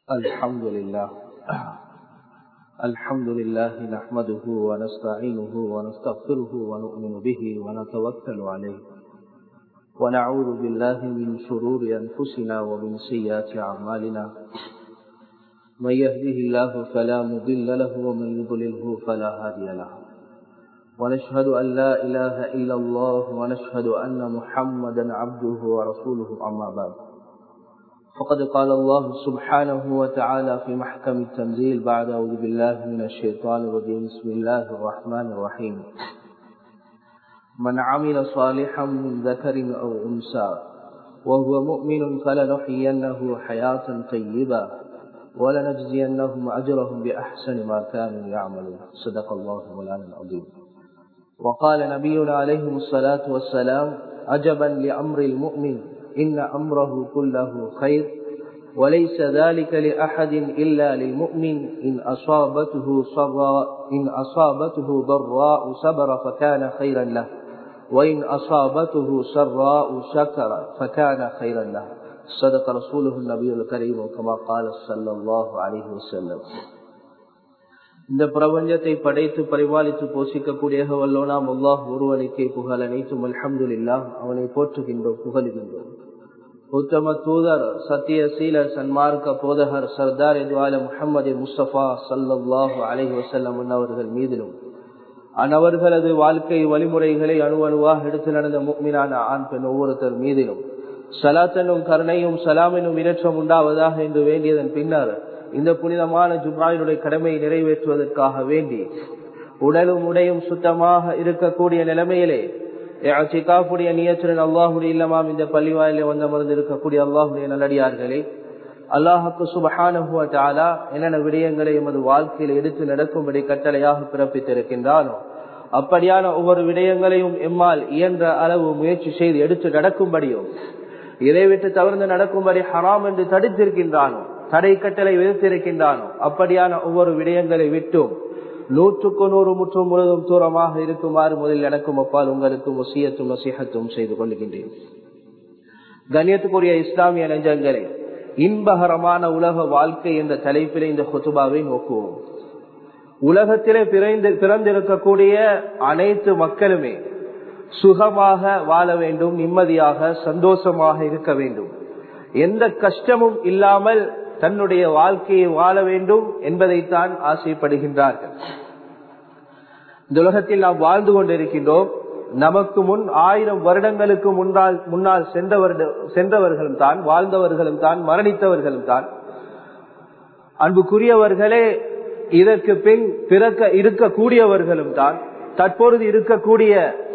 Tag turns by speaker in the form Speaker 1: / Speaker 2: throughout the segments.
Speaker 1: الحمد لله الحمد لله نحمده ونستعينه ونستغفره ونؤمن به ونتوكل عليه ونعوذ بالله من شرور أنفسنا ومن سيئات أعمالنا من يهده الله فلا مضل له ومن يضلله فلا هادي له ونشهد أن لا إله إلا الله ونشهد أن محمدا عبده ورسوله أما بعد فقد قال الله سبحانه وتعالى في محكم التنزيل بعد أعوذ بالله من الشيطان الرجيم بسم الله الرحمن الرحيم من عمل صالحا من ذكر أو أنثى وهو مؤمن فلنحيينه حياة طيبة ولنجزينهم أجرهم بأحسن ما كانوا يعملون صدق الله مولانا العظيم وقال نبينا عليه الصلاة والسلام عجبا لأمر المؤمن إن أمره كله خير وليس ذلك لأحد إلا للمؤمن إن أصابته صراء إن أصابته ضراء صبر فكان خيرا له وإن أصابته سراء شكر فكان خيرا له صدق رسوله النبي الكريم كما قال صلى الله عليه وسلم இந்த பிரபஞ்சத்தை படைத்து பரிபாலித்து போஷிக்கக்கூடிய வல்லோனாம் அல்லாஹ் ஒருவனுக்கே புகழ் அனைத்தும் அல்ஹம்துல்லா அவனை போற்றுகின்றோம் புகழுகின்றோம் உத்தம தூதர் சத்திய சீலர் சன்மார்க்க போதகர் சர்தார் எதுவால முகமது முஸ்தபா சல்லாஹூ அலஹி வசல்லம் அவர்கள் மீதிலும் அனவர்களது வாழ்க்கை வழிமுறைகளை அணு அணுவாக எடுத்து நடந்த முக்மினான ஆண் பெண் ஒவ்வொருத்தர் மீதிலும் சலாத்தனும் கருணையும் சலாமினும் இரட்சம் உண்டாவதாக என்று வேண்டியதன் பின்னர் இந்த புனிதமான ஜும்ராயினுடைய கடமையை நிறைவேற்றுவதற்காக வேண்டி உடலும் உடையும் சுத்தமாக இருக்கக்கூடிய நிலைமையிலே சிகாப்புடைய நியச்சுடன் அல்லாஹுடைய இல்லமாம் இந்த பள்ளிவாயிலே வந்து அமர்ந்து இருக்கக்கூடிய அல்லாஹுடைய நல்லடியார்களே அல்லாஹுக்கு சுபஹானுவா என்னென்ன விடயங்களை எமது வாழ்க்கையில் எடுத்து நடக்கும்படி கட்டளையாக பிறப்பித்திருக்கின்றானோ அப்படியான ஒவ்வொரு விடயங்களையும் எம்மால் இயன்ற அளவு முயற்சி செய்து எடுத்து நடக்கும்படியும் இதை விட்டு தவிர்த்து நடக்கும்படி ஹராம் என்று தடுத்திருக்கின்றானோ தடை கட்டளை விதித்திருக்கின்றானோ அப்படியான ஒவ்வொரு விடயங்களை விட்டும் நூற்றுக்கு நூறு முற்றும் முழுவதும் தூரமாக இருக்குமாறு முதலில் எனக்கும் அப்பால் உங்களுக்கும் ஒசியத்தும் நசிஹத்தும் செய்து கொள்கின்றேன் கண்ணியத்துக்குரிய இஸ்லாமிய நெஞ்சங்களே இன்பகரமான உலக வாழ்க்கை என்ற தலைப்பில் இந்த ஹொத்துபாவை நோக்குவோம் உலகத்திலே பிறந்து பிறந்திருக்கக்கூடிய அனைத்து மக்களுமே சுகமாக வாழ வேண்டும் நிம்மதியாக சந்தோஷமாக இருக்க வேண்டும் எந்த கஷ்டமும் இல்லாமல் தன்னுடைய வாழ்க்கையை வாழ வேண்டும் என்பதைத்தான் ஆசைப்படுகின்றார்கள் இந்த உலகத்தில் நாம் வாழ்ந்து கொண்டிருக்கின்றோம் நமக்கு முன் ஆயிரம் வருடங்களுக்கு முன்னால் முன்னால் சென்றவர்களும் தான் வாழ்ந்தவர்களும் தான் மரணித்தவர்களும் தான் அன்புக்குரியவர்களே இதற்கு பின் பிறக்க இருக்கக்கூடியவர்களும் தான் தற்பொழுது இருக்கக்கூடிய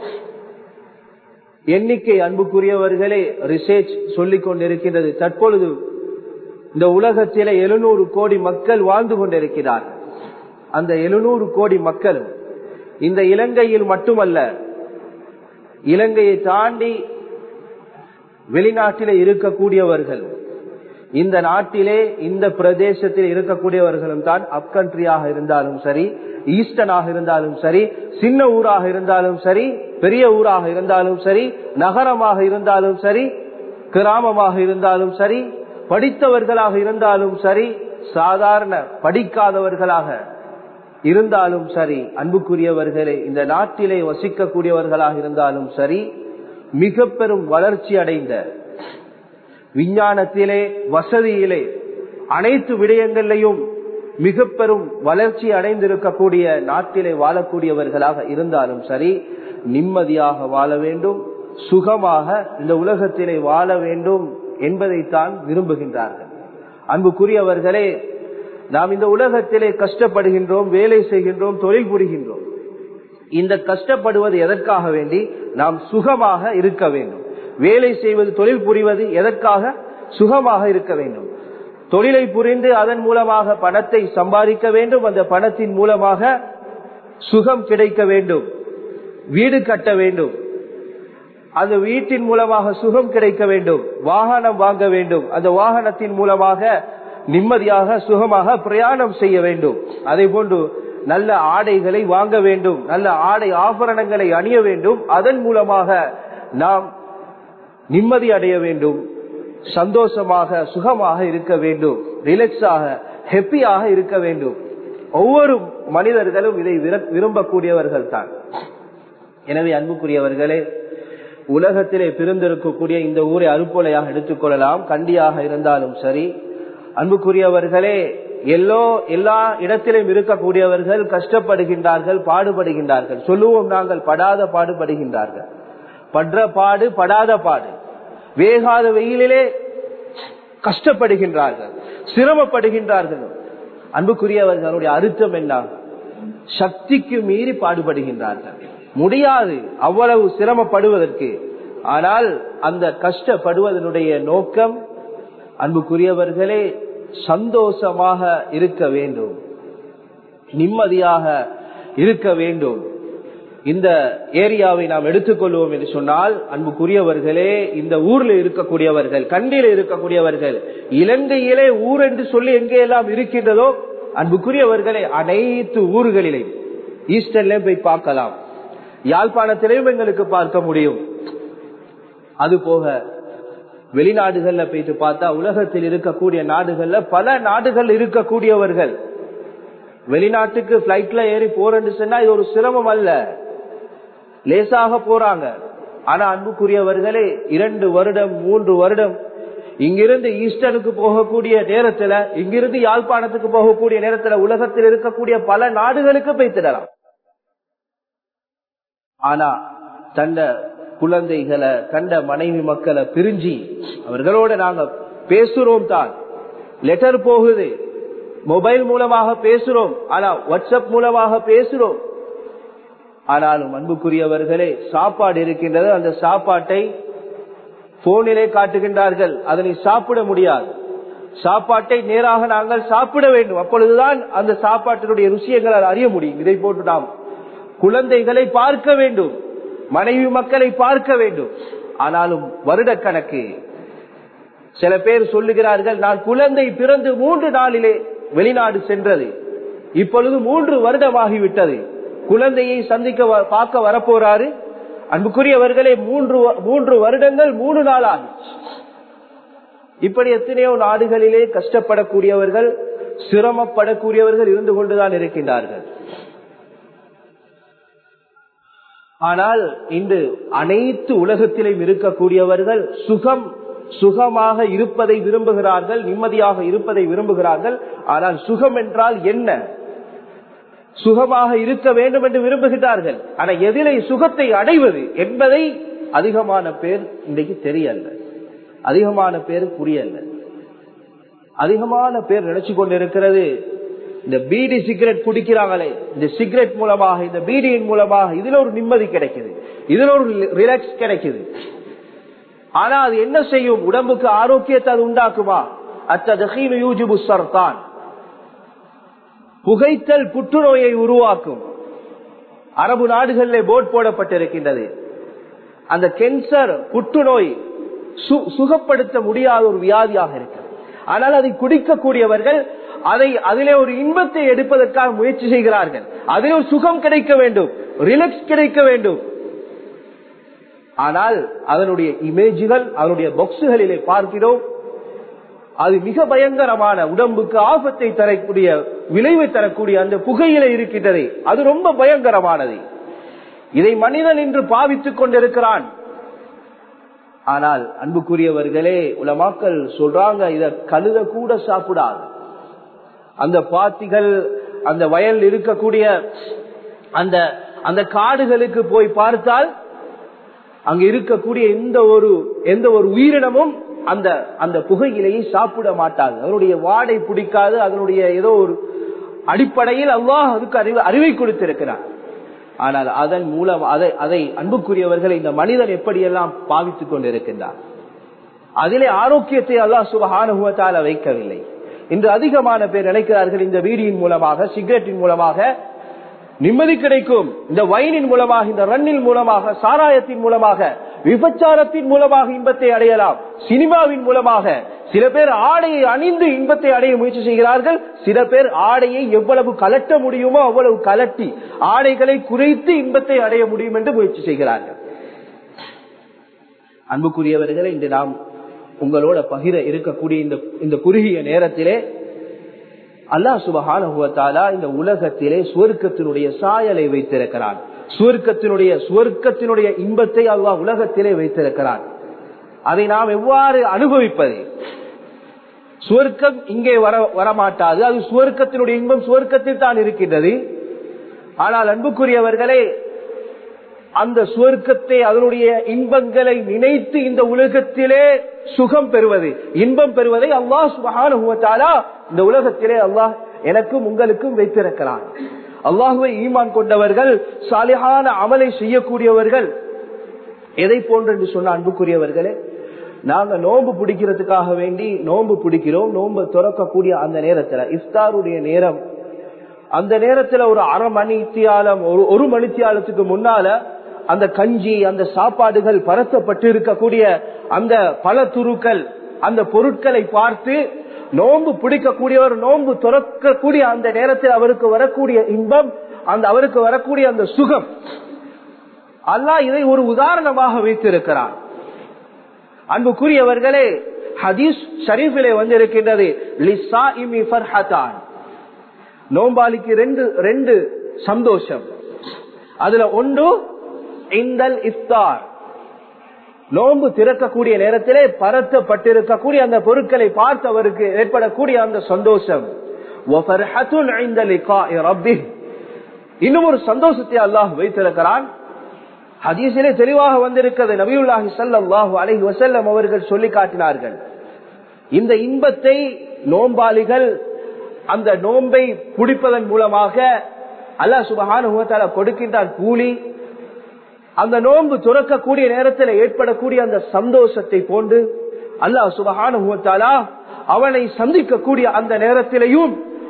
Speaker 1: எண்ணிக்கை அன்புக்குரியவர்களே ரிசர்ச் சொல்லிக் கொண்டிருக்கின்றது தற்பொழுது இந்த உலகத்தில எழுநூறு கோடி மக்கள் வாழ்ந்து கொண்டிருக்கிறார் அந்த எழுநூறு கோடி மக்களும் இந்த இலங்கையில் மட்டுமல்ல இலங்கையை தாண்டி வெளிநாட்டில இருக்கக்கூடியவர்கள் இந்த நாட்டிலே இந்த பிரதேசத்தில் இருக்கக்கூடியவர்களும் தான் அப் கண்ட்ரியாக இருந்தாலும் சரி ஈஸ்டர்னாக இருந்தாலும் சரி சின்ன ஊராக இருந்தாலும் சரி பெரிய ஊராக இருந்தாலும் சரி நகரமாக இருந்தாலும் சரி கிராமமாக இருந்தாலும் சரி படித்தவர்களாக இருந்தாலும் சரி சாதாரண படிக்காதவர்களாக இருந்தாலும் சரி அன்புக்குரியவர்களே இந்த நாட்டிலே வசிக்கக்கூடியவர்களாக இருந்தாலும் சரி மிக பெரும் வளர்ச்சி அடைந்த விஞ்ஞானத்திலே வசதியிலே அனைத்து விடயங்களிலையும் மிக பெரும் வளர்ச்சி அடைந்திருக்கக்கூடிய நாட்டிலே வாழக்கூடியவர்களாக இருந்தாலும் சரி நிம்மதியாக வாழ வேண்டும் சுகமாக இந்த உலகத்திலே வாழ வேண்டும் என்பதைத்தான் விரும்புகின்றார்கள் அன்புக்குரியவர்களே நாம் இந்த உலகத்திலே கஷ்டப்படுகின்றோம் வேலை செய்கின்றோம் தொழில் புரிகின்றோம் இந்த கஷ்டப்படுவது எதற்காக வேண்டி நாம் சுகமாக இருக்க வேண்டும் வேலை செய்வது தொழில் புரிவது எதற்காக சுகமாக இருக்க வேண்டும் தொழிலை புரிந்து அதன் மூலமாக பணத்தை சம்பாதிக்க வேண்டும் அந்த பணத்தின் மூலமாக சுகம் கிடைக்க வேண்டும் வீடு கட்ட வேண்டும் அந்த வீட்டின் மூலமாக சுகம் கிடைக்க வேண்டும் வாகனம் வாங்க வேண்டும் அந்த வாகனத்தின் மூலமாக நிம்மதியாக சுகமாக பிரயாணம் செய்ய வேண்டும் அதே போன்று நல்ல ஆடைகளை வாங்க வேண்டும் நல்ல ஆடை ஆபரணங்களை அணிய வேண்டும் அதன் மூலமாக நாம் நிம்மதி அடைய வேண்டும் சந்தோஷமாக சுகமாக இருக்க வேண்டும் ரிலாக்ஸாக ஹெப்பியாக இருக்க வேண்டும் ஒவ்வொரு மனிதர்களும் இதை விரும்பக்கூடியவர்கள் தான் எனவே அன்புக்குரியவர்களே உலகத்திலே பிறந்திருக்கக்கூடிய இந்த ஊரை அறுப்பொலையாக எடுத்துக்கொள்ளலாம் கண்டியாக இருந்தாலும் சரி அன்புக்குரியவர்களே எல்லோ எல்லா இடத்திலும் இருக்கக்கூடியவர்கள் கஷ்டப்படுகின்றார்கள் பாடுபடுகின்றார்கள் சொல்லுவோம் நாங்கள் படாத பாடுபடுகின்றார்கள் படுற பாடு படாத பாடு வேகாத வெயிலிலே கஷ்டப்படுகின்றார்கள் சிரமப்படுகின்றார்கள் அன்புக்குரியவர்களுடைய அர்த்தம் என்ன சக்திக்கு மீறி பாடுபடுகின்றார்கள் முடியாது அவ்வளவு சிரமப்படுவதற்கு ஆனால் அந்த கஷ்டப்படுவதனுடைய நோக்கம் அன்புக்குரியவர்களே சந்தோஷமாக இருக்க வேண்டும் நிம்மதியாக இருக்க வேண்டும் இந்த ஏரியாவை நாம் எடுத்துக்கொள்வோம் என்று சொன்னால் அன்புக்குரியவர்களே இந்த ஊர்ல இருக்கக்கூடியவர்கள் கண்டில இருக்கக்கூடியவர்கள் இலங்கையிலே ஊர் என்று சொல்லி எங்கெல்லாம் இருக்கின்றதோ அன்புக்குரியவர்களை அனைத்து ஊர்களிலே ஈஸ்டர்ல போய் பார்க்கலாம் யாழ்ப்பாணத்திலேயும் எங்களுக்கு பார்க்க முடியும் அது போக வெளிநாடுகள்ல போயிட்டு பார்த்தா உலகத்தில் இருக்கக்கூடிய நாடுகள்ல பல நாடுகள் இருக்கக்கூடியவர்கள் வெளிநாட்டுக்கு பிளைட்ல ஏறி போறேன்னு சொன்னா இது ஒரு சிரமம் அல்ல லேசாக போறாங்க ஆனா அன்புக்குரியவர்களே இரண்டு வருடம் மூன்று வருடம் இங்கிருந்து ஈஸ்டனுக்கு போகக்கூடிய நேரத்துல இங்கிருந்து யாழ்ப்பாணத்துக்கு போகக்கூடிய நேரத்துல உலகத்தில் இருக்கக்கூடிய பல நாடுகளுக்கு போய்த்திடலாம் ஆனா தண்ட குழந்தைகளை கண்ட மனைவி மக்களை பிரிஞ்சு அவர்களோட நாங்க பேசுறோம் தான் லெட்டர் போகுது மொபைல் மூலமாக பேசுறோம் ஆனா வாட்ஸ்அப் மூலமாக பேசுறோம் ஆனாலும் அன்புக்குரியவர்களே சாப்பாடு இருக்கின்றது அந்த சாப்பாட்டை போனிலே காட்டுகின்றார்கள் அதனை சாப்பிட முடியாது சாப்பாட்டை நேராக நாங்கள் சாப்பிட வேண்டும் அப்பொழுதுதான் அந்த சாப்பாட்டினுடைய ருசியங்களால் அறிய முடியும் இதை போட்டு நாம் குழந்தைகளை பார்க்க வேண்டும் மனைவி மக்களை பார்க்க வேண்டும் ஆனாலும் வருடக்கணக்கு சில பேர் சொல்லுகிறார்கள் நான் குழந்தை பிறந்து மூன்று நாளிலே வெளிநாடு சென்றது இப்பொழுது மூன்று வருடமாகிவிட்டது குழந்தையை சந்திக்க பார்க்க வரப்போறாரு அன்புக்குரியவர்களே மூன்று மூன்று வருடங்கள் மூணு நாள் ஆகும் இப்படி எத்தனையோ நாடுகளிலே கஷ்டப்படக்கூடியவர்கள் சிரமப்படக்கூடியவர்கள் இருந்து கொண்டுதான் இருக்கின்றார்கள் ஆனால் இன்று அனைத்து உலகத்திலும் இருக்கக்கூடியவர்கள் சுகம் சுகமாக இருப்பதை விரும்புகிறார்கள் நிம்மதியாக இருப்பதை விரும்புகிறார்கள் ஆனால் சுகம் என்றால் என்ன சுகமாக இருக்க வேண்டும் என்று விரும்புகிறார்கள் ஆனால் எதிலே சுகத்தை அடைவது என்பதை அதிகமான பேர் இன்றைக்கு தெரியல அதிகமான பேர் புரியல அதிகமான பேர் நினைச்சு கொண்டிருக்கிறது இந்த பீடி சிகரெட் குடிக்கிறாங்களே இந்த சிகரெட் மூலமாக இந்த பீடியின் மூலமாக இதுல ஒரு நிம்மதி கிடைக்குது இதுல ஒரு ரிலாக்ஸ் கிடைக்குது ஆனா அது என்ன செய்யும் உடம்புக்கு ஆரோக்கியத்தை அது உண்டாக்குமா அத்ததகீனு யூஜிபு சர்தான் புகைத்தல் புற்றுநோயை உருவாக்கும் அரபு நாடுகளிலே போர்ட் போடப்பட்டிருக்கின்றது அந்த கேன்சர் புற்றுநோய் சுகப்படுத்த முடியாத ஒரு வியாதியாக இருக்கிறது ஆனால் அதை குடிக்கக்கூடியவர்கள் அதை அதிலே ஒரு இன்பத்தை எடுப்பதற்காக முயற்சி செய்கிறார்கள் அதில் ஒரு சுகம் கிடைக்க வேண்டும் ரிலாக்ஸ் கிடைக்க வேண்டும் ஆனால் அதனுடைய இமேஜுகள் அதனுடைய பாக்ஸுகளிலே பார்க்கிறோம் அது மிக பயங்கரமான உடம்புக்கு ஆபத்தை தரக்கூடிய விளைவை தரக்கூடிய அந்த புகையில இருக்கின்றது அது ரொம்ப பயங்கரமானது இதை மனிதன் இன்று பாவித்துக் கொண்டிருக்கிறான் ஆனால் அன்புக்குரியவர்களே உலமாக்கள் சொல்றாங்க இத கழுத கூட சாப்பிடாது அந்த பாத்திகள் அந்த வயல் இருக்கக்கூடிய அந்த அந்த காடுகளுக்கு போய் பார்த்தால் அங்க இருக்கக்கூடிய எந்த ஒரு எந்த ஒரு உயிரினமும் அந்த அந்த புகையிலையை சாப்பிட மாட்டாது அதனுடைய வாடை பிடிக்காது அதனுடைய ஏதோ ஒரு அடிப்படையில் அல்லாஹ் அதுக்கு அறிவு அறிவை கொடுத்திருக்கிறார் ஆனால் அதன் மூலம் அதை அதை அன்புக்குரியவர்களை இந்த மனிதன் எப்படியெல்லாம் பாவித்துக் கொண்டிருக்கின்றார் அதிலே ஆரோக்கியத்தை அல்லாஹ் சுபகானுபவத்தால் வைக்கவில்லை இன்று அதிகமான பேர் நினைக்கிறார்கள் இந்த வீடியின் மூலமாக சிகரெட்டின் மூலமாக நிம்மதி கிடைக்கும் இந்த வைனின் மூலமாக இந்த ரன்னின் மூலமாக சாராயத்தின் மூலமாக விபச்சாரத்தின் மூலமாக இன்பத்தை அடையலாம் சினிமாவின் மூலமாக சில பேர் ஆடையை அணிந்து இன்பத்தை அடைய முயற்சி செய்கிறார்கள் சில பேர் ஆடையை எவ்வளவு கலட்ட முடியுமோ அவ்வளவு கலட்டி ஆடைகளை குறைத்து இன்பத்தை அடைய முடியும் என்று முயற்சி செய்கிறார்கள் அன்புக்குரியவர்களை இன்று நாம் உங்களோட பகிர இருக்கக்கூடிய இந்த இந்த குறுகிய நேரத்திலே அல்லாஹ் சுபஹானுவத்தாலா இந்த உலகத்திலே சுவர்க்கத்தினுடைய சாயலை வைத்திருக்கிறான் சுவர்க்கத்தினுடைய சுவர்க்கத்தினுடைய இன்பத்தை அல்லாஹ் உலகத்திலே வைத்திருக்கிறான் அதை நாம் எவ்வாறு அனுபவிப்பது சுவர்க்கம் இங்கே வர வரமாட்டாது அது சுவர்க்கத்தினுடைய இன்பம் சுவர்க்கத்தில் தான் இருக்கின்றது ஆனால் அன்புக்குரியவர்களே அந்த சுவர்க்கத்தை அதனுடைய இன்பங்களை நினைத்து இந்த உலகத்திலே சுகம் பெறுவது இன்பம் பெறுவதை அல்லாஹ் சுபஹானுவத்தாலா இந்த உலகத்திலே அல்லாஹ் எனக்கும் உங்களுக்கும் வைத்திருக்கிறான் அல்லாஹுவை ஈமான் கொண்டவர்கள் சாலிஹான அமலை செய்யக்கூடியவர்கள் எதை போன்று என்று சொன்ன அன்புக்குரியவர்களே நாங்க நோன்பு பிடிக்கிறதுக்காக வேண்டி நோன்பு பிடிக்கிறோம் நோன்பு துறக்கக்கூடிய அந்த நேரத்துல இஃப்தாருடைய நேரம் அந்த நேரத்துல ஒரு அரை மணி தியாலம் ஒரு ஒரு மணி தியாலத்துக்கு முன்னால அந்த கஞ்சி அந்த சாப்பாடுகள் பரத்தப்பட்டு இருக்கக்கூடிய அந்த பல துருக்கள் அந்த பொருட்களை பார்த்து நோன்பு பிடிக்கக்கூடியவர் நோன்பு துறக்கக்கூடிய அந்த நேரத்தில் அவருக்கு வரக்கூடிய இன்பம் அந்த அவருக்கு வரக்கூடிய அந்த சுகம் அல்லாஹ் இதை ஒரு உதாரணமாக வைத்திருக்கிறார் அன்புக்குரியவர்களே ஹதீஸ் ஷரீஃபிலே வந்திருக்கின்றது நோம்பாளிக்கு ரெண்டு ரெண்டு சந்தோஷம் அதுல ஒன்று இந்தல் இஃப்தார் நோன்பு திறக்கக்கூடிய நேரத்திலே பரத்தப்பட்டிருக்கக்கூடிய அந்த பொருட்களை பார்த்தவருக்கு ஏற்படக்கூடிய அந்த சந்தோஷம் இன்னும் ஒரு சந்தோஷத்தை அல்லாஹ் வைத்திருக்கிறான் ஹதீசிலே தெளிவாக வந்திருக்கிறது நபியுல்லாஹி சல்லாஹூ அலஹி வசல்லம் அவர்கள் சொல்லி காட்டினார்கள் இந்த இன்பத்தை நோம்பாளிகள் அந்த நோன்பை பிடிப்பதன் மூலமாக அல்லாஹ் சுபஹான கொடுக்கின்றான் கூலி அந்த நோன்பு துறக்கக்கூடிய நேரத்தில் ஏற்படக்கூடிய அந்த சந்தோஷத்தை போன்று அல்லாஹ் சுபஹான அவனை சந்திக்கக்கூடிய அந்த நேரத்திலையும்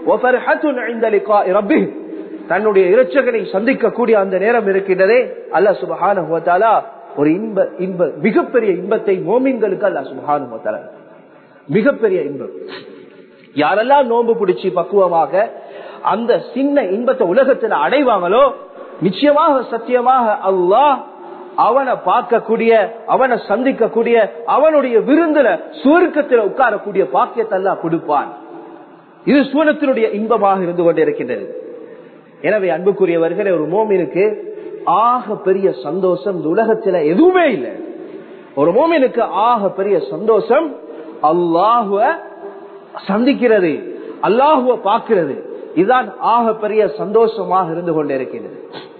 Speaker 1: தன்னுடைய இரட்சகனை சந்திக்கக்கூடிய அந்த நேரம் இருக்கின்றதே அல்லா சுபஹான ஒரு இன்ப இன்ப மிகப்பெரிய இன்பத்தை மோமின்களுக்கு அல்லா சுபஹான மிகப்பெரிய இன்பம் யாரெல்லாம் நோன்பு பிடிச்சி பக்குவமாக அந்த சின்ன இன்பத்தை உலகத்தில் அடைவாங்களோ நிச்சயமாக சத்தியமாக அல்லாஹ் அவனை பார்க்கக்கூடிய அவனை சந்திக்கக்கூடிய அவனுடைய விருந்துல சுருக்கத்தில் உட்காரக்கூடிய பாக்கியத்தை எல்லாம் கொடுப்பான் இது சூனத்தினுடைய இன்பமாக இருந்து கொண்டிருக்கின்றது எனவே அன்புக்குரியவர்களே ஒரு மோமினுக்கு ஆக பெரிய சந்தோஷம் இந்த உலகத்துல எதுவுமே இல்லை ஒரு மோமினுக்கு ஆக பெரிய சந்தோஷம் அல்லாஹுவ சந்திக்கிறது அல்லாஹுவ பார்க்கிறது இதுதான் ஆக பெரிய சந்தோஷமாக இருந்து கொண்டிருக்கிறது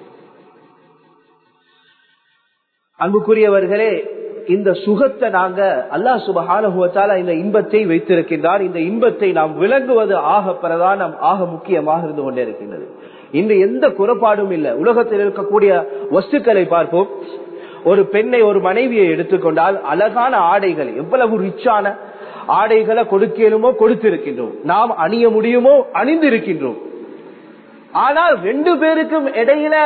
Speaker 1: அன்புக்குரியவர்களே இந்த சுகத்தை நாங்க அல்லாஹ் சுபஹானுவத்தால இந்த இன்பத்தை வைத்திருக்கின்றார் இந்த இன்பத்தை நாம் விளங்குவது ஆக பிரதானம் ஆக முக்கியமாக இருந்து கொண்டே இருக்கின்றது இன்று எந்த குறைபாடும் இல்லை உலகத்தில் இருக்கக்கூடிய வஸ்துக்களை பார்ப்போம் ஒரு பெண்ணை ஒரு மனைவியை எடுத்துக்கொண்டால் அழகான ஆடைகள் எவ்வளவு ரிச்சான ஆடைகளை கொடுக்கலுமோ கொடுத்திருக்கின்றோம் நாம் அணிய முடியுமோ அணிந்திருக்கின்றோம் ஆனால் ரெண்டு பேருக்கும் இடையில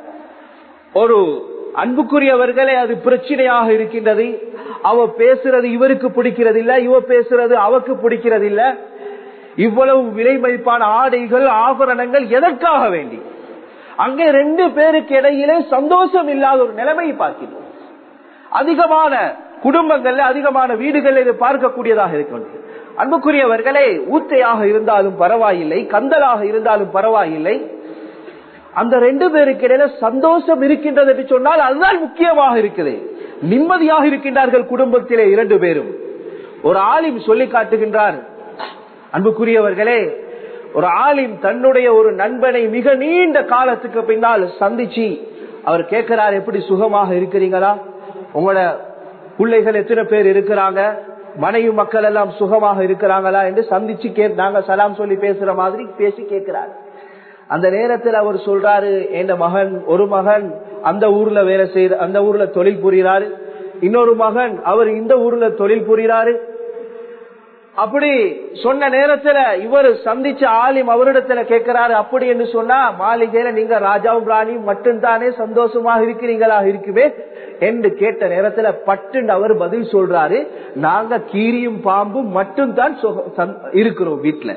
Speaker 1: ஒரு அன்புக்குரியவர்களே அது பிரச்சனையாக இருக்கின்றது அவ பேசுறது இவருக்கு பிடிக்கிறது இல்ல இவ பேசுறது அவருக்கு பிடிக்கிறது இல்ல இவ்வளவு விலை மதிப்பான ஆடைகள் ஆபரணங்கள் எதற்காக வேண்டி அங்கே ரெண்டு பேருக்கு இடையிலே சந்தோஷம் இல்லாத ஒரு நிலைமையை பார்க்கிறோம் அதிகமான குடும்பங்கள்ல அதிகமான வீடுகளில் இது பார்க்கக்கூடியதாக இருக்கின்றது அன்புக்குரியவர்களே ஊத்தையாக இருந்தாலும் பரவாயில்லை கந்தலாக இருந்தாலும் பரவாயில்லை அந்த ரெண்டு பேருக்கு இடையில சந்தோஷம் இருக்கின்றது என்று சொன்னால் அதுதான் முக்கியமாக இருக்குது நிம்மதியாக இருக்கின்றார்கள் குடும்பத்திலே இரண்டு பேரும் ஒரு ஆலிம் சொல்லி காட்டுகின்றார் அன்புக்குரியவர்களே ஒரு ஆலிம் தன்னுடைய ஒரு நண்பனை மிக நீண்ட காலத்துக்கு பின்னால் சந்திச்சு அவர் கேட்கிறார் எப்படி சுகமாக இருக்கிறீங்களா உங்களோட பிள்ளைகள் எத்தனை பேர் இருக்கிறாங்க மனைவி மக்கள் எல்லாம் சுகமாக இருக்கிறாங்களா என்று சந்திச்சு கே நாங்க சலாம் சொல்லி பேசுற மாதிரி பேசி கேட்கிறார் அந்த நேரத்தில் அவர் சொல்றாரு என் மகன் ஒரு மகன் அந்த ஊர்ல வேலை செய்ய அந்த ஊர்ல தொழில் புரிகிறாரு இன்னொரு மகன் அவர் இந்த ஊர்ல தொழில் புரிகிறாரு அப்படி சொன்ன நேரத்துல இவர் சந்திச்ச ஆலிம் அவரிடத்துல கேட்கிறாரு அப்படி என்று சொன்னா மாளிகையில நீங்க ராஜாவும் ராணியும் மட்டும்தானே சந்தோஷமாக இருக்கிறீங்களா இருக்குமே என்று கேட்ட நேரத்துல பட்டுன்னு அவர் பதில் சொல்றாரு நாங்க கீரியும் பாம்பும் மட்டும்தான் இருக்கிறோம் வீட்டுல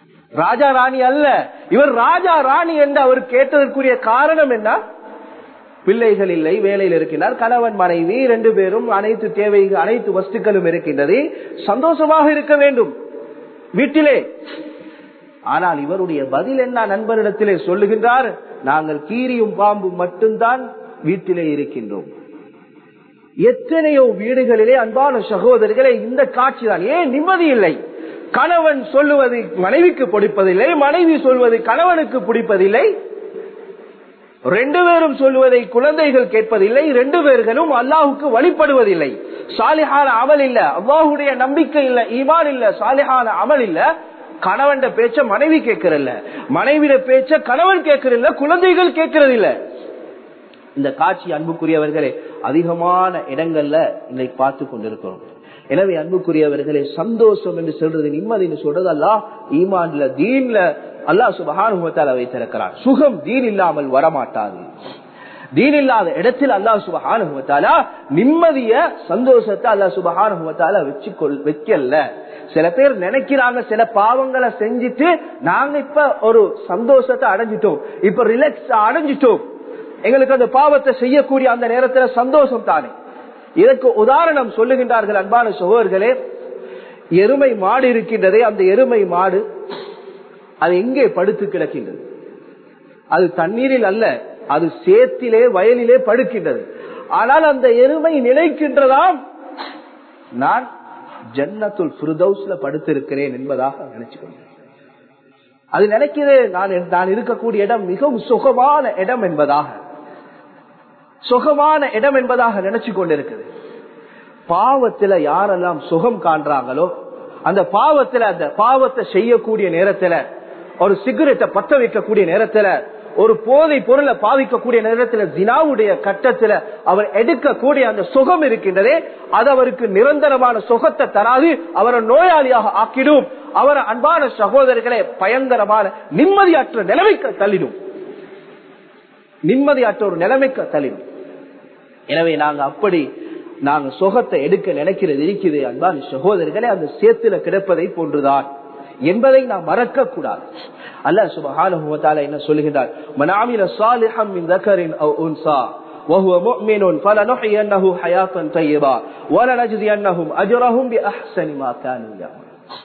Speaker 1: ராஜா ராணி அல்ல இவர் ராஜா ராணி என்று அவர் கேட்டதற்குரிய காரணம் என்ன பிள்ளைகள் இல்லை வேலையில் இருக்கின்றார் கணவன் மனைவி ரெண்டு பேரும் அனைத்து தேவை அனைத்து வஸ்துக்களும் இருக்கின்றது சந்தோஷமாக இருக்க வேண்டும் வீட்டிலே ஆனால் இவருடைய பதில் என்ன நண்பரிடத்திலே சொல்லுகின்றார் நாங்கள் கீரியும் பாம்பும் மட்டும்தான் வீட்டிலே இருக்கின்றோம் எத்தனையோ வீடுகளிலே அன்பான சகோதரர்களே இந்த காட்சி தான் ஏன் நிம்மதி இல்லை கணவன் சொல்லுவது மனைவிக்கு பிடிப்பதில்லை மனைவி சொல்வது கணவனுக்கு பிடிப்பதில்லை ரெண்டு பேரும் சொல்லுவதை குழந்தைகள் கேட்பதில்லை ரெண்டு பேர்களும் அல்லாஹுக்கு வழிபடுவதில்லை சாலிஹான அமல் இல்ல அல்லாஹுடைய நம்பிக்கை இல்ல ஈமான் இல்ல சாலிஹான அமல் இல்ல கணவன் பேச்ச மனைவி கேட்கறதில்ல மனைவிட பேச்ச கணவன் கேட்கறதில்ல குழந்தைகள் கேட்கறதில்ல இந்த காட்சி அன்புக்குரியவர்களே அதிகமான இடங்கள்ல இன்னைக்கு பார்த்து கொண்டிருக்கிறோம் எனவே அன்புக்குரியவர்களே சந்தோஷம் என்று சொல்றது நிம்மதினு சொல்றது அல்லா ஈமான்ல தீன்ல அல்லாஹ் சுபகானுபவத்தால வைத்திருக்கிறார் சுகம் தீன் இல்லாமல் வரமாட்டாது தீன் இல்லாத இடத்தில் அல்லாஹ் சுபகானுபவத்தாலா நிம்மதிய சந்தோஷத்தை அல்லாஹ் சுபகானுபவத்தால வச்சுக்கொள் வைக்கல சில பேர் நினைக்கிறாங்க சில பாவங்களை செஞ்சுட்டு நாங்க இப்ப ஒரு சந்தோஷத்தை அடைஞ்சிட்டோம் இப்ப ரிலாக்ஸ் அடைஞ்சிட்டோம் எங்களுக்கு அந்த பாவத்தை செய்யக்கூடிய அந்த நேரத்துல சந்தோஷம் தானே இதற்கு உதாரணம் சொல்லுகின்றார்கள் அன்பான சகோதர்களே எருமை மாடு இருக்கின்றதே அந்த எருமை மாடு அது எங்கே படுத்து கிடக்கின்றது அது தண்ணீரில் அல்ல அது சேத்திலே வயலிலே படுக்கின்றது ஆனால் அந்த எருமை நினைக்கின்றதாம் நான் ஜன்னத்துல் புருதௌஸ்ல படுத்திருக்கிறேன் என்பதாக நினைச்சுக்கொண்டேன் அது நினைக்கிறது நான் நான் இருக்கக்கூடிய இடம் மிகவும் சுகமான இடம் என்பதாக சுகமான இடம் என்பதாக நினைச்சு கொண்டிருக்குது பாவத்துல யாரெல்லாம் சுகம் காண்றாங்களோ அந்த பாவத்துல அந்த பாவத்தை செய்யக்கூடிய நேரத்துல ஒரு சிகரெட்டை பத்த வைக்கக்கூடிய நேரத்துல ஒரு போதை பொருளை பாவிக்கக்கூடிய நேரத்துல ஜினாவுடைய கட்டத்துல அவர் எடுக்கக்கூடிய அந்த சுகம் இருக்கின்றதே அது அவருக்கு நிரந்தரமான சுகத்தை தராது அவரை நோயாளியாக ஆக்கிடும் அவரை அன்பான சகோதரர்களை பயங்கரமான நிம்மதியற்ற நிலைமைக்கு தள்ளிடும் நிம்மதியற்ற ஒரு நிலைமைக்கு தள்ளிடும் எனவே நாங்க அப்படி நாங்க சுகத்தை எடுக்க நினைக்கிறது இருக்குது அன்பான சகோதரர்களே அந்த சேத்துல கிடப்பதை போன்றுதான் என்பதை நாம் மறக்க கூடாது அல்ல சுபஹான என்ன சொல்லுகின்றார் மனாமில சாலிஹம் மின் தக்கரின் அவ் உன்சா وهو مؤمن فلنحيينه حياة طيبة ولنجزينهم أجرهم بأحسن ما كانوا يعملون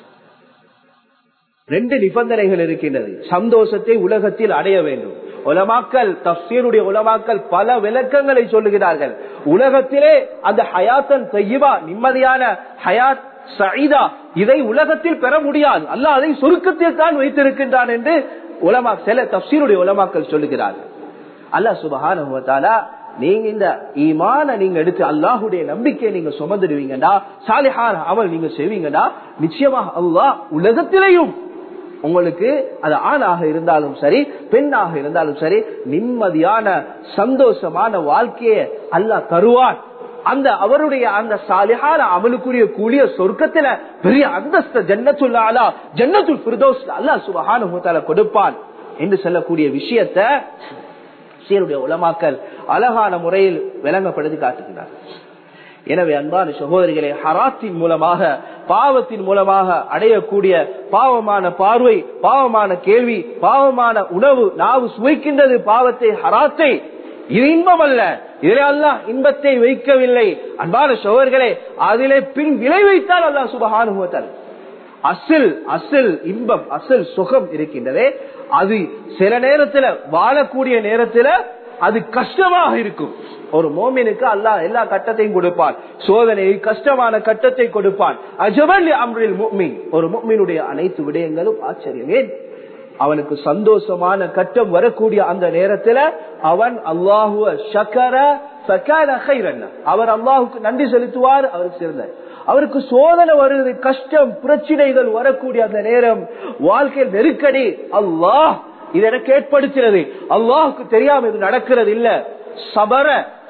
Speaker 1: ரெண்டு நிபந்தனைகள் இருக்கின்றது சந்தோஷத்தை உலகத்தில் அடைய வேண்டும் உலமாக்கல் தப்சீருடைய உலமாக்கல் பல விளக்கங்களை சொல்லுகிறார்கள் உலகத்திலே அந்த ஹயாத்தன் தையீபா நிம்மதியான ஹயாத் சயிதா இதை உலகத்தில் பெற முடியாது அல்ல அதை சுருக்கத்தில் தான் வைத்திருக்கின்றான் என்று உலமா சில தப்சீருடைய உலமாக்கல் சொல்லுகிறார்கள் அல்ல சுபகான நீங்க இந்த ஈமான நீங்க எடுத்து அல்லாஹுடைய நம்பிக்கையை நீங்க சுமந்துடுவீங்கடா சாலிஹான் அமல் நீங்க செய்வீங்கடா நிச்சயமாக அல்லாஹ் உலகத்திலேயும் உங்களுக்கு அது ஆணாக இருந்தாலும் சரி பெண்ணாக இருந்தாலும் சரி நிம்மதியான சந்தோஷமான வாழ்க்கையை அல்லா தருவான் அந்த அவருடைய அந்த சாலிஹான அமலுக்குரிய கூடிய சொர்க்கத்துல பெரிய அந்தஸ்த ஜன்னத்துள்ளாலா ஜன்னத்துல் பிரதோஸ் அல்லா சுபஹான கொடுப்பான் என்று சொல்லக்கூடிய விஷயத்த சீருடைய உலமாக்கல் அழகான முறையில் விளங்கப்படுத்தி காட்டுகிறார் எனவே அன்பான சகோதரிகளே ஹராத்தின் மூலமாக பாவத்தின் மூலமாக அடையக்கூடிய பாவமான பார்வை பாவமான கேள்வி பாவமான உணவு நாவு சுவைக்கின்றது பாவத்தை ஹராத்தை இது இன்பம் அல்ல இதிலே அல்லாஹ் இன்பத்தை வைக்கவில்லை அன்பான சோழர்களே அதிலே பின் விளை வைத்தால் அல்லாஹ் சுபகானுபவத்தால் அசில் அசில் இன்பம் அசில் சுகம் இருக்கின்றதே அது சில நேரத்துல வாழக்கூடிய நேரத்துல அது கஷ்டமாக இருக்கும் ஒரு மோமினுக்கு அல்லாஹ் எல்லா கட்டத்தையும் கொடுப்பான் சோதனை கஷ்டமான கட்டத்தை கொடுப்பான் அஜபல் அம்ரில் முக்மின் ஒரு முக்மினுடைய அனைத்து விடயங்களும் ஆச்சரியமே அவனுக்கு சந்தோஷமான கட்டம் வரக்கூடிய அந்த நேரத்துல அவன் அல்லாஹுவ சக்கர அவர் அல்லாஹுக்கு நன்றி செலுத்துவார் அவருக்கு சிறந்த அவருக்கு சோதனை வருது கஷ்டம் பிரச்சனைகள் வரக்கூடிய அந்த நேரம் வாழ்க்கையில் நெருக்கடி அல்லாஹ் இது எனக்கு ஏற்படுத்துறது அல்லாஹுக்கு தெரியாம இது நடக்கிறது இல்ல சபர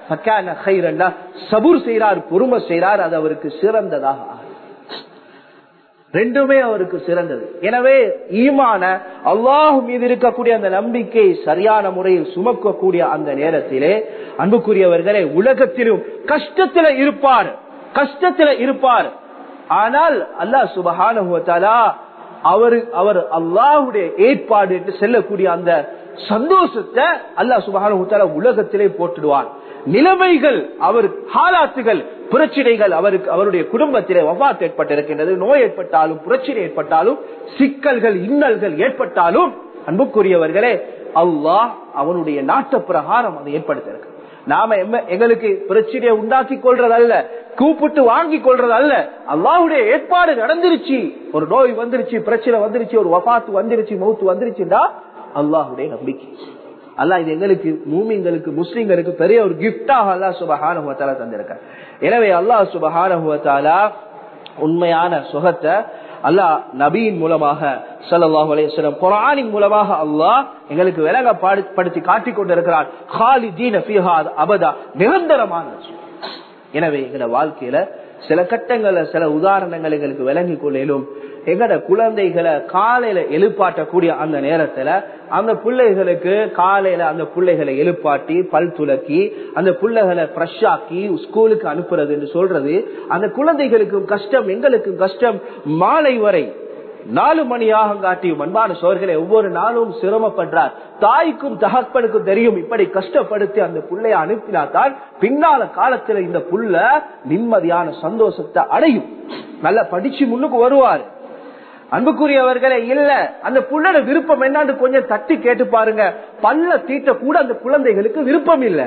Speaker 1: சபுர் செய்கிறார் பொறுமை செய்கிறார் அது அவருக்கு சிறந்ததாக ரெண்டுமே அவருக்கு சிறந்தது எனவே ஈமான அல்லாஹு மீது இருக்கக்கூடிய அந்த நம்பிக்கை சரியான முறையில் சுமக்கக்கூடிய அந்த நேரத்திலே அன்புக்குரியவர்களே உலகத்திலும் கஷ்டத்தில இருப்பார் கஷ்டத்தில இருப்பார் ஆனால் அல்லாஹ் சுபஹான அவரு அவர் அல்லாஹுடைய ஏற்பாடு என்று செல்லக்கூடிய அந்த சந்தோஷத்தை அல்லாஹ் சுபகான உலகத்திலே போட்டுடுவான் நிலைமைகள் அவர் ஹாலாத்துகள் பிரச்சனைகள் அவருக்கு அவருடைய குடும்பத்திலே வபாத் ஏற்பட்டிருக்கின்றது நோய் ஏற்பட்டாலும் பிரச்சனை ஏற்பட்டாலும் சிக்கல்கள் இன்னல்கள் ஏற்பட்டாலும் அன்புக்குரியவர்களே அல்லாஹ் அவனுடைய நாட்ட பிரகாரம் அதை ஏற்படுத்தியிருக்கு நாம எங்களுக்கு பிரச்சனையை உண்டாக்கி கொள்றது அல்ல கூப்பிட்டு வாங்கி கொள்றது அல்ல அல்லாவுடைய ஏற்பாடு நடந்துருச்சு ஒரு நோய் வந்துருச்சு பிரச்சனை வந்துருச்சு ஒரு வபாத்து வந்துருச்சு மௌத்து வந்துருச்சுடா அல்லாஹுடைய நம்பிக்கை அல்லா இது எங்களுக்கு மூமிங்களுக்கு முஸ்லிம்களுக்கு பெரிய ஒரு கிஃப்டாக அல்லா சுபஹானுவத்தால தந்திருக்க எனவே அல்லாஹ் சுபஹானுவத்தாலா உண்மையான சுகத்தை அல்லாஹ் நபியின் மூலமாக சல்லாஹ் அலையம் குரானின் மூலமாக அல்லாஹ் எங்களுக்கு விலகப்படுத்தி காட்டிக் கொண்டிருக்கிறார் ஹாலி தீன அபதா நிரந்தரமான எனவே எங்களோட வாழ்க்கையில சில கட்டங்கள்ல சில உதாரணங்கள் எங்களுக்கு விளங்கி கொள்ளும் எங்கட குழந்தைகளை காலையில எழுப்பாட்டக்கூடிய அந்த நேரத்துல அந்த பிள்ளைகளுக்கு காலையில அந்த பிள்ளைகளை எழுப்பாட்டி பல் துலக்கி அந்த பிள்ளைகளை ஃப்ரெஷ் ஆக்கி ஸ்கூலுக்கு அனுப்புறது என்று சொல்றது அந்த குழந்தைகளுக்கும் கஷ்டம் எங்களுக்கும் கஷ்டம் மாலை வரை நாலு மணியாக காட்டியும் அன்பான சோர்களை ஒவ்வொரு நாளும் சிரமப்படுறார் தாய்க்கும் தகப்பனுக்கும் தெரியும் இப்படி கஷ்டப்படுத்தி அந்த புள்ளைய அனுப்பினாதான் பின்னால காலத்துல இந்த புள்ள நிம்மதியான சந்தோஷத்தை அடையும் நல்லா படிச்சு முன்னுக்கு வருவார் அன்புக்குரியவர்களே இல்ல அந்த புள்ளட விருப்பம் என்னான்னு கொஞ்சம் தட்டி கேட்டு பாருங்க பல்ல தீட்ட கூட அந்த குழந்தைகளுக்கு விருப்பம் இல்ல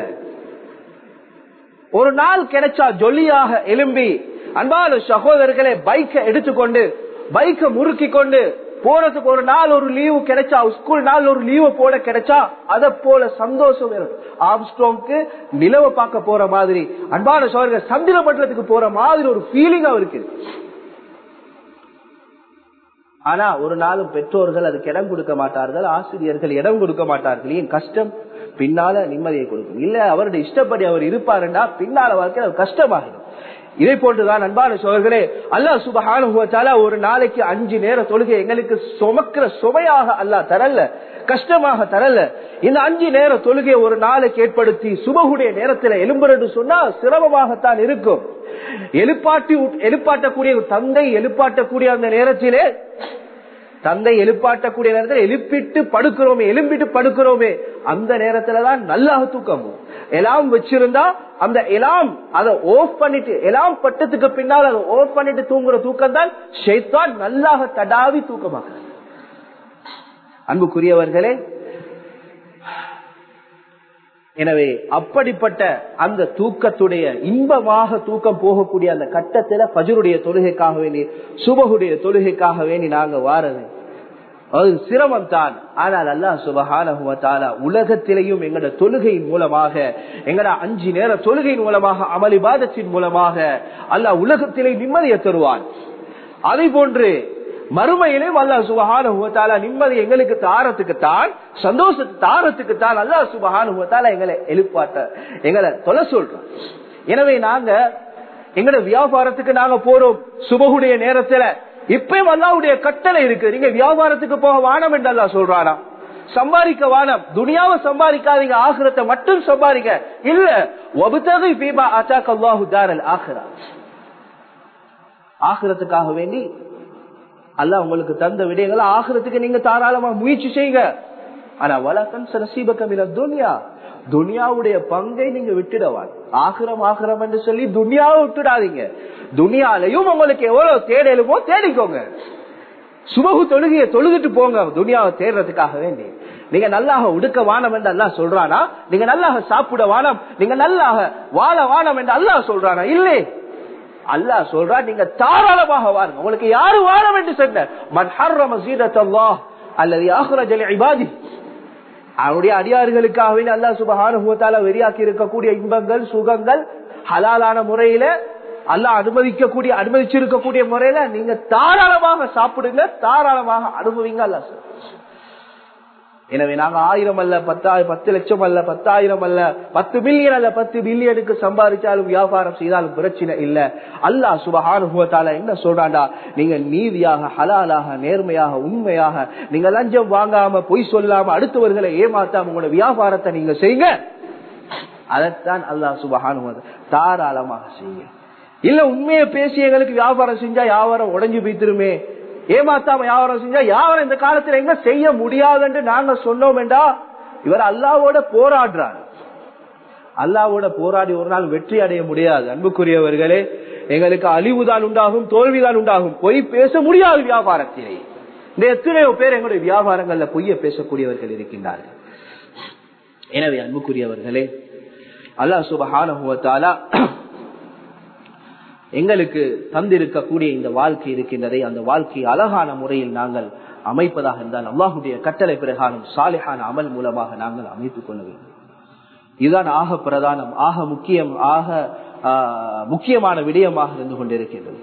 Speaker 1: ஒரு நாள் கிடைச்சா ஜொல்லியாக எலும்பி அன்பான சகோதரர்களை பைக்கை எடுத்துக்கொண்டு பைக்கை முறுக்கி கொண்டு போறதுக்கு ஒரு நாள் ஒரு லீவு கிடைச்சா ஸ்கூல் நாள் ஒரு லீவு போல கிடைச்சா அத போல சந்தோஷம் ஆம்ஸ்ட்ரோங்க்கு நிலவை பார்க்க போற மாதிரி அன்பான சோழர்கள் சந்திர மண்டலத்துக்கு போற மாதிரி ஒரு ஃபீலிங் அவருக்கு ஆனா ஒரு நாளும் பெற்றோர்கள் அதுக்கு இடம் கொடுக்க மாட்டார்கள் ஆசிரியர்கள் இடம் கொடுக்க மாட்டார்கள் ஏன் கஷ்டம் பின்னால நிம்மதியை கொடுக்கும் இல்ல அவருடைய இஷ்டப்படி அவர் இருப்பாருன்னா பின்னால வாழ்க்கையில் கஷ்டமாகிடும் இதை போன்றுதான் அன்பான சோழர்களே அல்லா சுபகான ஒரு நாளைக்கு அஞ்சு நேர தொழுகை எங்களுக்கு சுமக்கிற சுமையாக அல்லா தரல கஷ்டமாக தரல இந்த அஞ்சு நேர தொழுகையை ஒரு நாளைக்கு ஏற்படுத்தி சுபகுடைய நேரத்தில் எலும்புறது சொன்னா சிரமமாகத்தான் இருக்கும் எழுப்பாட்டி எழுப்பாட்டக்கூடிய தந்தை எழுப்பாட்டக்கூடிய அந்த நேரத்திலே தந்தை எழுப்பாட்டக்கூடிய நேரத்தில் எழுப்பிட்டு படுக்கிறோமே எலும்பிட்டு படுக்கிறோமே அந்த நேரத்துலதான் நல்லாக தூக்கம் எலாம் வச்சிருந்தா அந்த எலாம் அதை ஓஃப் பண்ணிட்டு எலாம் பட்டத்துக்கு பின்னால் அதை ஓஃப் பண்ணிட்டு தூங்குற தூக்கம் தான் ஷெய்தான் நல்லாக தடாவி தூக்கமாக அன்புக்குரியவர்களே எனவே அப்படிப்பட்ட அந்த தூக்கத்துடைய இன்பமாக தூக்கம் போகக்கூடிய அந்த கட்டத்துல பஜருடைய தொழுகைக்காக வேண்டி சுபகுடைய தொழுகைக்காக வேண்டி நாங்க வாரது அது சிரமம் தான் ஆனால் அல்லா சுபகான உலகத்திலேயும் எங்களோட தொழுகையின் மூலமாக எங்கட அஞ்சு நேர தொழுகையின் மூலமாக அமளிபாதத்தின் மூலமாக அல்லா உலகத்திலே நிம்மதியை தருவான் அதை போன்று மறுமையிலே அல்லா சுபகான நிம்மதி எங்களுக்கு தாரத்துக்கு தான் சந்தோஷத்தை தாரத்துக்கு தான் அல்லா சுபகான எங்களை எழுப்பாட்ட எங்களை தொலை சொல்றோம் எனவே நாங்க எங்களோட வியாபாரத்துக்கு நாங்க போறோம் சுபகுடைய நேரத்துல இப்பயும் அல்லாவுடைய கட்டளை இருக்கு நீங்க வியாபாரத்துக்கு போக வானம் என்று அல்லா சொல்றானா சம்பாதிக்க வானம் துனியாவை சம்பாதிக்காதீங்க ஆகிரத்தை மட்டும் சம்பாதிக்க இல்ல ஒபுத்தகை பீபா அச்சாக் அல்லாஹு தாரல் ஆகிரா ஆகிரத்துக்காக வேண்டி அல்ல உங்களுக்கு தந்த விடயங்களை ஆகிறதுக்கு நீங்க தாராளமா முயற்சி செய்யுங்க ஆனா வழக்கம் சரசீபக்கம் துனியா துனியாவுடைய பங்கை நீங்க விட்டுடவான் ஆகிரம் ஆகிரம் என்று சொல்லி துனியாவை விட்டுடாதீங்க துனியாலையும் உங்களுக்கு எவ்வளவு தேடலுமோ தேடிக்கோங்க சுபகு தொழுகைய தொழுகிட்டு போங்க துனியாவை தேடுறதுக்காக வேண்டி நீங்க நல்லாக உடுக்க வானம் என்று அல்லா சொல்றானா நீங்க நல்லாக சாப்பிட வானம் நீங்க நல்லாக வாழ வானம் என்று அல்லா சொல்றானா இல்லை அல்லாஹ் சொல்றா நீங்க தாராளமாக வாருங்க உங்களுக்கு யாரு வாரம் என்று சொன்ன மன்ஹர்ரம சீதத்தல்லாஹ் அல்லது ஆஹ்ரஜல் இபாதி அவருடைய அடியார்களுக்காகவே அல்லா சுபஹானுவத்தால வெறியாக்கி இருக்கக்கூடிய இன்பங்கள் சுகங்கள் ஹலாலான முறையில அல்லா அனுமதிக்கக்கூடிய அனுமதிச்சிருக்கக்கூடிய முறையில நீங்க தாராளமாக சாப்பிடுங்க தாராளமாக அனுபவிங்க அல்லா சார் எனவே நாங்க ஆயிரம் அல்ல பத்தாயிரம் பத்து லட்சம் அல்ல பத்தாயிரம் அல்ல பத்து பில்லியன் அல்ல பத்து பில்லியனுக்கு சம்பாதிச்சாலும் வியாபாரம் செய்தாலும் பிரச்சனை இல்ல அல்லா சுபகானுபவத்தால என்ன சொல்றாண்டா நீங்க நீதியாக ஹலாலாக நேர்மையாக உண்மையாக நீங்க லஞ்சம் வாங்காம பொய் சொல்லாம அடுத்தவர்களை ஏமாத்தாம உங்களோட வியாபாரத்தை நீங்க செய்யுங்க அதைத்தான் அல்லா சுபகானுபவ தாராளமாக செய்யுங்க இல்ல உண்மையை பேசி எங்களுக்கு வியாபாரம் செஞ்சா வியாபாரம் உடஞ்சு போய்த்திருமே ஏமாத்தாம வியாபாரம் செஞ்சா யாரும் இந்த காலத்துல எங்க செய்ய முடியாதுன்னு நாங்க சொன்னோம் என்றா இவர் அல்லாவோட போராடுறார் அல்லாவோட போராடி ஒரு நாள் வெற்றி அடைய முடியாது அன்புக்குரியவர்களே எங்களுக்கு அழிவுதான் உண்டாகும் தோல்விதான் உண்டாகும் பொய் பேச முடியாது வியாபாரத்திலே இந்த எத்தனையோ பேர் எங்களுடைய வியாபாரங்கள்ல பொய்ய பேசக்கூடியவர்கள் இருக்கின்றார்கள் எனவே அன்புக்குரியவர்களே அல்லாஹ் சுபஹானுவத்தாலா எங்களுக்கு தந்திருக்கக்கூடிய இந்த வாழ்க்கை இருக்கின்றதை அந்த வாழ்க்கையை அழகான முறையில் நாங்கள் அமைப்பதாக இருந்தால் அல்லாஹுடைய கட்டளை பிரகாரம் சாலிஹான அமல் மூலமாக நாங்கள் அமைத்துக் கொள்ள வேண்டும் இதுதான் ஆக பிரதானம் ஆக முக்கியம் ஆக முக்கியமான விடயமாக இருந்து கொண்டிருக்கின்றது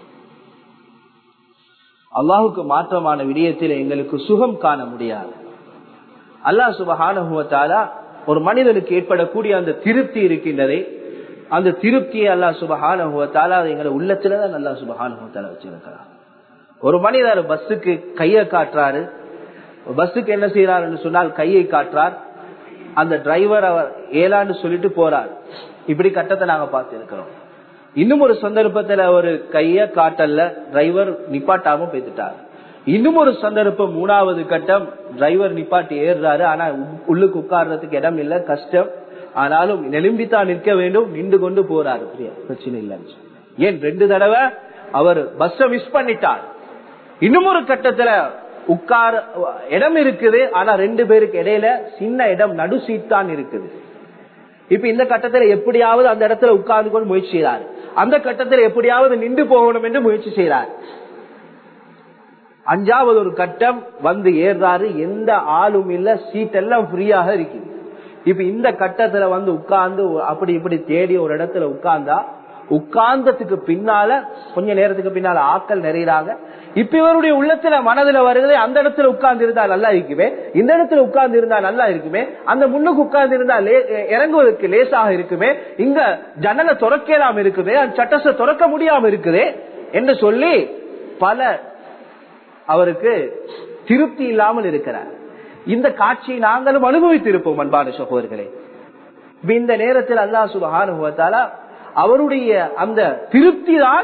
Speaker 1: அல்லாஹுக்கு மாற்றமான விடயத்தில் எங்களுக்கு சுகம் காண முடியாது அல்லாஹ் சுபஹானுவத்தாலா ஒரு மனிதனுக்கு ஏற்படக்கூடிய அந்த திருப்தி இருக்கின்றதே அந்த திருப்தியை அல்லா சுபஹானுவத்தாலா எங்களை உள்ளத்துலதான் அல்லா சுபஹானுவத்தாலா வச்சிருக்கிறார் ஒரு மனிதர் பஸ்ஸுக்கு கையை காட்டுறாரு பஸ்ஸுக்கு என்ன செய்யறாருன்னு சொன்னால் கையை காட்டுறார் அந்த டிரைவர் அவர் ஏலான்னு சொல்லிட்டு போறார் இப்படி கட்டத்தை நாங்க பார்த்து இருக்கிறோம் இன்னும் ஒரு சந்தர்ப்பத்துல ஒரு கைய காட்டல்ல டிரைவர் நிப்பாட்டாம போய்த்துட்டார் இன்னும் ஒரு சந்தர்ப்பம் மூணாவது கட்டம் டிரைவர் நிப்பாட்டி ஏறுறாரு ஆனா உள்ளுக்கு உட்கார்றதுக்கு இடம் இல்ல கஷ்டம் ஆனாலும் நெலும்பித்தான் நிற்க வேண்டும் நின்று கொண்டு போறாரு பிரச்சனை இல்லைன்னு ஏன் ரெண்டு தடவை அவர் பஸ்ஸ மிஸ் பண்ணிட்டார் இன்னும் ஒரு கட்டத்துல உட்கார இடம் இருக்குது ஆனா ரெண்டு பேருக்கு இடையில சின்ன இடம் நடு சீட் தான் இருக்குது இப்ப இந்த கட்டத்துல எப்படியாவது அந்த இடத்துல உட்கார்ந்து கொண்டு முயற்சி செய்யறாரு அந்த கட்டத்தில் எப்படியாவது நின்று போகணும் என்று முயற்சி செய்யறார் அஞ்சாவது ஒரு கட்டம் வந்து ஏறாரு எந்த ஆளும் இல்ல சீட் எல்லாம் ஃப்ரீயாக இருக்குது இப்ப இந்த கட்டத்துல வந்து உட்கார்ந்து அப்படி இப்படி தேடி ஒரு இடத்துல உட்கார்ந்தா உட்கார்ந்ததுக்கு பின்னால கொஞ்ச நேரத்துக்கு பின்னால ஆக்கள் நிறையிறாங்க இப்ப இவருடைய உள்ளத்துல மனதுல வருகிறது அந்த இடத்துல உட்கார்ந்து இருந்தா நல்லா இருக்குமே இந்த இடத்துல உட்கார்ந்து இருந்தா நல்லா இருக்குமே அந்த முன்னுக்கு உட்கார்ந்து இருந்தா இறங்குவதற்கு லேசாக இருக்குமே இங்க ஜன்னலை துறக்கலாம் இருக்குதே அந்த சட்டத்தை துறக்க முடியாம இருக்குதே என்று சொல்லி பல அவருக்கு திருப்தி இல்லாமல் இருக்கிறார் இந்த காட்சியை நாங்களும் அனுபவித்திருப்போம் அன்பான சகோதரர்களே இந்த நேரத்தில் அல்லா சுபகானுபவத்தாலா அவருடைய அந்த திருப்தி தான்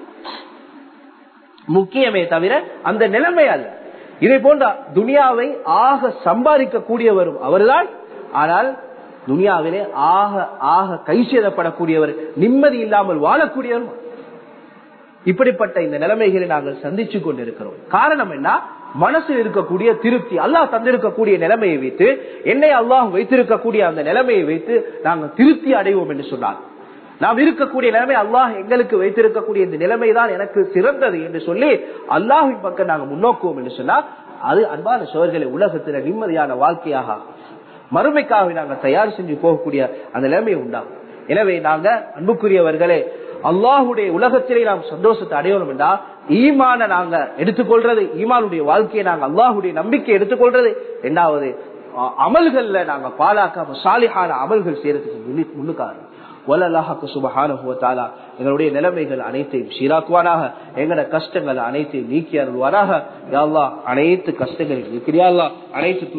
Speaker 1: முக்கியமே தவிர அந்த நிலைமை அல்ல இதை போன்ற துனியாவை ஆக சம்பாதிக்க கூடியவரும் அவர்தான் ஆனால் துனியாவிலே ஆக ஆக கை சேதப்படக்கூடியவர் நிம்மதி இல்லாமல் வாழக்கூடியவரும் இப்படிப்பட்ட இந்த நிலைமைகளை நாங்கள் சந்திச்சு கொண்டிருக்கிறோம் காரணம் என்ன மனசில் இருக்கக்கூடிய திருப்தி அல்லாஹ் தந்திருக்கக்கூடிய நிலைமையை வைத்து என்னை அல்லாஹ் வைத்திருக்கக்கூடிய அந்த நிலைமையை வைத்து நாங்கள் திருப்தி அடைவோம் என்று சொன்னார் நாம் இருக்கக்கூடிய நிலைமை அல்லாஹ் எங்களுக்கு வைத்திருக்கக்கூடிய இந்த நிலைமை தான் எனக்கு சிறந்தது என்று சொல்லி அல்லாஹின் பக்கம் நாங்கள் முன்னோக்குவோம் என்று சொன்னா அது அன்பான சோழர்களை உலகத்துல நிம்மதியான வாழ்க்கையாக மறுமைக்காக நாங்கள் தயார் செஞ்சு போகக்கூடிய அந்த நிலைமை உண்டாகும் எனவே நாங்க அன்புக்குரியவர்களே அல்லாஹுடைய உலகத்திலே நாம் சந்தோஷத்தை அடையணும் என்றா ஈமான நாங்க எடுத்துக்கொள்றது ஈமானுடைய வாழ்க்கையை நாங்க அல்லாஹுடைய நம்பிக்கை எடுத்துக்கொள்றது இரண்டாவது அமல்கள்ல நாங்க பாலாக்காம சாலிஹான அமல்கள் செய்யறதுக்கு முன்னுக்காரு வல்லல்லாஹுக்கு சுபஹானுவத்தாலா எங்களுடைய நிலைமைகள் அனைத்தையும் சீராக்குவானாக எங்களோட கஷ்டங்கள் அனைத்தையும் நீக்கி அருள்வாராக யாழ்லா அனைத்து கஷ்டங்களில் இருக்கிறியா அனைத்து